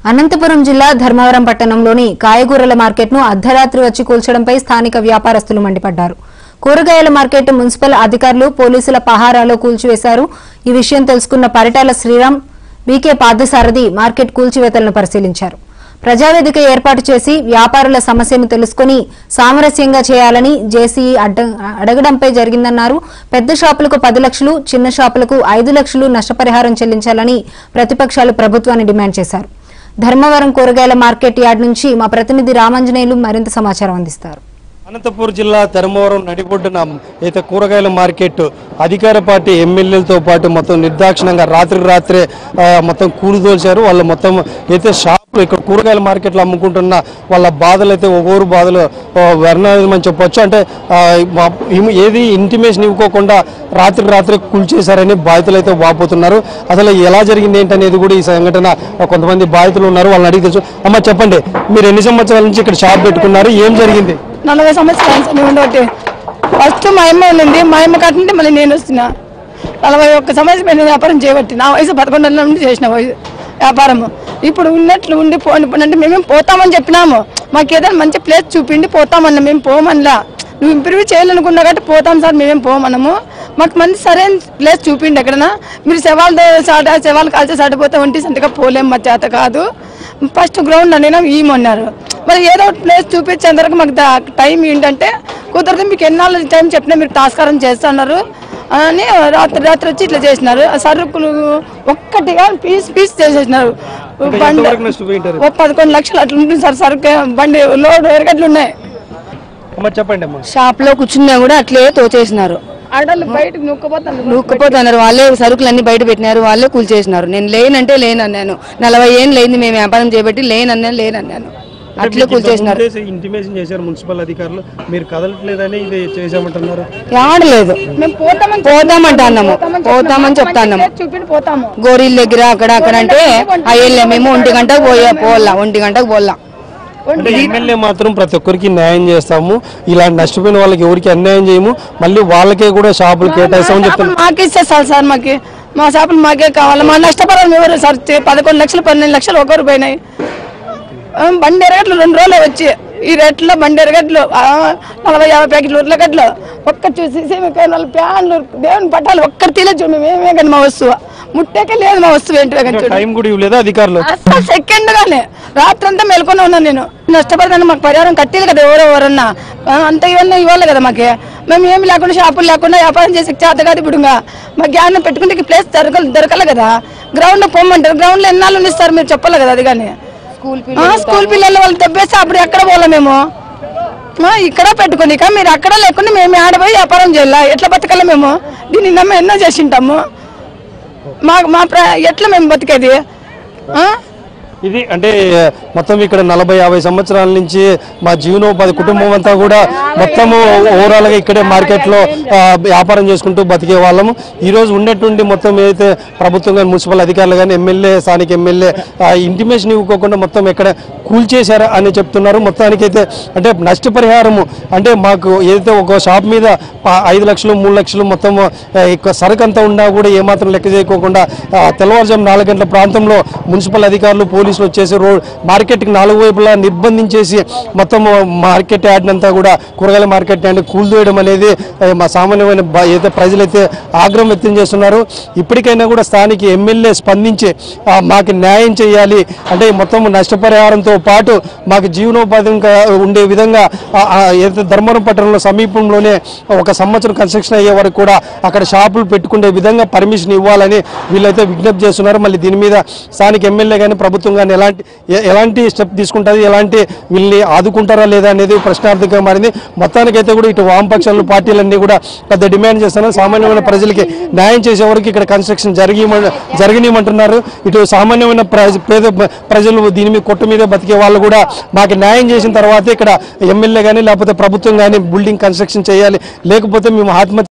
అనంతపురం జిల్లా ధర్మవరం పట్టణంలోని కాయగూరల మార్కెట్ను అర్ధరాత్రి వచ్చి కూల్చడంపై స్థానిక వ్యాపారస్తులు మండిపడ్డారు కూరగాయల మార్కెట్ మున్సిపల్ అధికారులు పోలీసుల పహారాలో కూల్చివేశారు ఈ విషయం తెలుసుకున్న పరిటాల శ్రీరామ్ బీకే పార్థసారథి మార్కెట్ కూల్చివేతలను పరిశీలించారు ప్రజావేదిక ఏర్పాటు చేసి వ్యాపారుల సమస్యను తెలుసుకుని సామరస్యంగా చేయాలని జేసీ అడ్డ అడగడంపై జరిగిందన్నారు పెద్ద షాపులకు పది లక్షలు చిన్న షాపులకు ఐదు లక్షలు నష్టపరిహారం చెల్లించాలని ప్రతిపక్షాలు ప్రభుత్వాన్ని డిమాండ్ చేశారు ధర్మవరం కూరగాయల మార్కెట్ యార్డ్ నుంచి మా ప్రతినిధి రామాంజనేయులు మరింత సమాచారం అందిస్తారు అనంతపూర్ జిల్లా ధర్మవరం నడిబొడ్డున అయితే కూరగాయల మార్కెట్ అధికార పార్టీ ఎమ్మెల్యేలతో పాటు మొత్తం నిర్దాక్షిణంగా రాత్రి రాత్రే ఆ, మొత్తం కూలిదోల్చారు వాళ్ళు మొత్తం అయితే షాపులు ఇక్కడ కూరగాయల మార్కెట్లో అమ్ముకుంటున్న వాళ్ళ బాధలు అయితే ఒక్కొరు బాధలు వర్ణమని చెప్పొచ్చు అంటే ఆ, మా- ఇమ్- ఏది ఇంటిమేషన్ ఇవ్వకోకుండా రాత్రి రాత్రి కూల్చేశారని బాధితులు అయితే వాపోతున్నారు అసలు ఎలా జరిగింది ఏంటనేది కూడా ఈ సంఘటన కొంతమంది బాధితులు ఉన్నారు వాళ్ళని అడిగి తెలుసు అమ్మ చెప్పండి మీరు ఎన్ని సంవత్సరాల నుంచి ఇక్కడ షాప్ పెట్టుకున్నారు ఏం జరిగింది నలభై సంవత్సరాలు సార్ మేము ఉండబట్టి ఫస్ట్ మా అమ్మ వెళ్ళింది మా అమ్మ కట్టింటే మళ్ళీ నేను వస్తున్నా నలభై ఒక్క సంవత్సరం నేను వ్యాపారం చేయబట్టి నా వయసు పదకొండు నెలల నుండి చేసిన వయసు వ్యాపారము ఇప్పుడు ఉన్నట్లు ఉండి పోండి పోండి అంటే మేమేం పోతామని చెప్పినాము మాకు ఏదైనా మంచి ప్లేస్ చూపిండి పోతామన్నా మేము పోమనిలా నువ్వు ఇంప్రూవ్ చేయాలనుకున్నా కాబట్టి పోతాం సార్ మేమేం పోమనము మాకు మంచి సరైన ప్లేస్ చూపిండి ఎక్కడన్నా మీరు శవాలు సాట శవాలు కాల్చే సాటిపోతే ఒంటి సంతగా పోలేం మా చేత కాదు ఫస్ట్ గ్రౌండ్ అడిగినా ఈమన్నారు మరి ఏదో ఒక ప్లేస్ చూపించేంత వరకు మాకు దా- టైం ఏంటంటే కుదరదు మీకు ఎన్నాళ్ళు టైం చెప్పినా మీరు టాస్కారం చేస్తున్నారు అని రాత్రి రాత్రి వచ్చి ఇట్లా చేసినారు ఆ సరుకులు ఒక్కటిగా పీస్ పీస్ చేసేసినారు బండి ఎంతవరకు నష్టపోయింటారు ఓ పదకొండు లక్షలు అట్లా ఉంటుంది సార్ సరుకు బండి లోడ్ ఎరగట్లు ఉన్నాయి అమ్మ చెప్పండి అమ్మా షాప్ లో కూర్చున్నా కూడా అట్లే తోచేసినారు ఆడలు బయటకు నొక్కపోతాను నూక్కుపోతున్నారు వాళ్ళే సరుకులన్నీ బయట పెట్టినారు వాళ్ళే కూల్చేసినారు నేను లేనంటే లేనన్నాను నలభై ఏళ్ళు లేని మేము వ్యాపారం చేయబట్టి లేనన్నాను లేనన్నాను అట్లే కూల్చేసినారు ఇంటిమేషన్ చేశారు మున్సిపల్ అధికారులు మీరు కదలట్లేదని ఇది చేసామంటున్నారు ఆడలేదు మేము పోతామని పోతామంటున్నాము పోతామని చెప్తాన్నాము చూపిండి పోతాము గోరీల దగ్గర అక్కడ అక్కడ అంటే అయ్యలే మేము ఒంటి గంటకు పోయా పోలా ఒంటి గంటకు పోలా అంటే ఎమ్మెల్యే మాత్రం ప్రతి ఒక్కరికి న్యాయం చేస్తాము ఇలాంటి నష్టపోయిన వాళ్ళకి ఎవరికి అన్యాయం చేయము మళ్ళీ వాళ్ళకే కూడా షాపులు కేటాయిస్తామని చెప్తున్నారు మాకే ఇచ్చేస్తారు సార్ మాకి మా చేపలు మాకే కావాలి మా నష్టపరం ఎవరు సార్ చే- పదకొండు లక్షలు పన్నెండు లక్షలు ఒకరు పోయినాయి ఆ, బండి ఎరగట్లు రెండు రోజులు వచ్చి ఈ రేట్లో బండి ఎరగట్లు ఆ, నలభై యాభై ప్యాకెట్లు ఉర్లగడ్లు ఒక్క చూసి నాలుగు ప్యాన్లు దేవుని పట్టాలు ఒక్కటి తీయలేదు మేము ఏమే కానీ మా వస్తువు ముట్టేకే లేదు మా వస్తువు ఏంటి కానీ చూడు టైం కూడా ఇవ్వలేదా అధికారులు అసలు సెకండ్ గానే రాత్రంతా మెలుకొని ఉన్నాను నేను నష్టపడతాను మాకు పరిహారం కట్టిలు కదా ఎవరో ఎవరన్నా ఆ, అంత ఇవన్నీ ఇవ్వాలి కదా మాకే మేము ఏమి లేకుండా షాపులు లేకుండా వ్యాపారం చేసి చేత కాదు ఇప్పుడు ఇంకా మా జ్ఞానం పెట్టుకుంటే ప్లేస్ దొరకలు దొరకలే కదా గ్రౌండ్ పొమ్మంటారు గ్రౌండ్ లో ఎన్నాళ్ళు ఇస్తారు మీరు చెప్పాలి కదా అది కానీ స్కూల్ ఆ, స్కూల్ పిల్లలు వాళ్ళు దెబ్బేస్తే అప్పుడు ఎక్కడ పోలే మేము ఆ, ఇక్కడ పెట్టుకుని ఇక మీరు అక్కడ లేకుండా మేము ఆడపోయి వ్యాపారం చేయాలా ఎట్లా బతకాలి మేము దీన్ని నమ్మ ఎన్నో చేసింటాము మా మా ప్ర- ఎట్లా మేము బతికేది ఆ? ఇది అంటే మొత్తం ఇక్కడ నలభై యాభై సంవత్సరాల నుంచి మా జీవనోపాధి కుటుంబం అంతా కూడా మొత్తము ఓవరాల్ గా ఇక్కడే మార్కెట్ లో ఆ, వ్యాపారం చేసుకుంటూ బతికే వాళ్ళము ఈ రోజు ఉన్నటువంటి మొత్తం ఏదైతే ప్రభుత్వం కానీ మున్సిపల్ అధికారులు కానీ ఎమ్మెల్యే స్థానిక ఎమ్మెల్యే ఇంటిమేషన్ ఇవ్వకోకుండా మొత్తం ఎక్కడ కూల్చేశారా అని చెప్తున్నారు మొత్తానికైతే అంటే నష్టపరిహారము అంటే మాకు ఏదైతే ఒక షాప్ మీద ప- ఐదు లక్షలు మూడు లక్షలు మొత్తం ఆ, ఇక సరుకు అంతా ఉన్నా కూడా ఏమాత్రం లెక్క చేయకోకుండా ఆ, తెల్లవారుజాము నాలుగు గంటల ప్రాంతంలో మున్సిపల్ అధికారులు పోలీసులు వచ్చేసి రోడ్ మార్కెట్కి నాలుగు వైపులా నిర్బంధించేసి మొత్తం మార్కెట్ యార్డ్ అంతా కూడా కూరగాయల మార్కెట్ యార్డ్ కూల్దోయడం అనేది ఆ, మా సామాన్యమైన బ- ఏదైతే ప్రజలైతే ఆగ్రహం వ్యక్తం చేస్తున్నారు ఇప్పటికైనా కూడా స్థానిక ఎమ్మెల్యే స్పందించి ఆ, మాకు న్యాయం చేయాలి అంటే మొత్తం నష్టపరిహారంతో పాటు మాకు జీవనోపాధి ఇంకా ఉండే విధంగా ఆ, ఆ, ఏదైతే ధర్మవరం పట్టణంలో సమీపంలోనే ఒక సంవత్సరం కన్స్ట్రక్షన్ అయ్యే వరకు కూడా అక్కడ షాపులు పెట్టుకునే విధంగా పర్మిషన్ ఇవ్వాలని వీళ్ళైతే విజ్ఞప్తి చేస్తున్నారు మళ్ళీ దీని మీద స్థానిక ఎమ్మెల్యే కానీ ప్రభుత్వం కానీ ఎలాంటి ఎ- ఎలాంటి స్టెప్ తీసుకుంటుంది ఎలాంటి వీళ్ళని ఆదుకుంటారా లేదా అనేది ప్రశ్నార్థకంగా మారింది మొత్తానికైతే కూడా ఇటు వామపక్షాలు పార్టీలన్నీ కూడా పెద్ద డిమాండ్ చేస్తున్నారు సామాన్యమైన ప్రజలకి న్యాయం చేసే వరకు ఇక్కడ కన్స్ట్రక్షన్ జరిగి జరగనియమంటున్నారు ఇటు సామాన్యమైన ప్రజ పేద ప్రజలు దీని మీద కొట్టు మీద బతికే వాళ్ళు కూడా మాకు న్యాయం చేసిన తర్వాత ఇక్కడ ఎమ్మెల్యే కానీ లేకపోతే ప్రభుత్వం కానీ బిల్డింగ్ కన్స్ట్రక్షన్ చేయాలి లేకపోతే మేము ఆత్మహత్య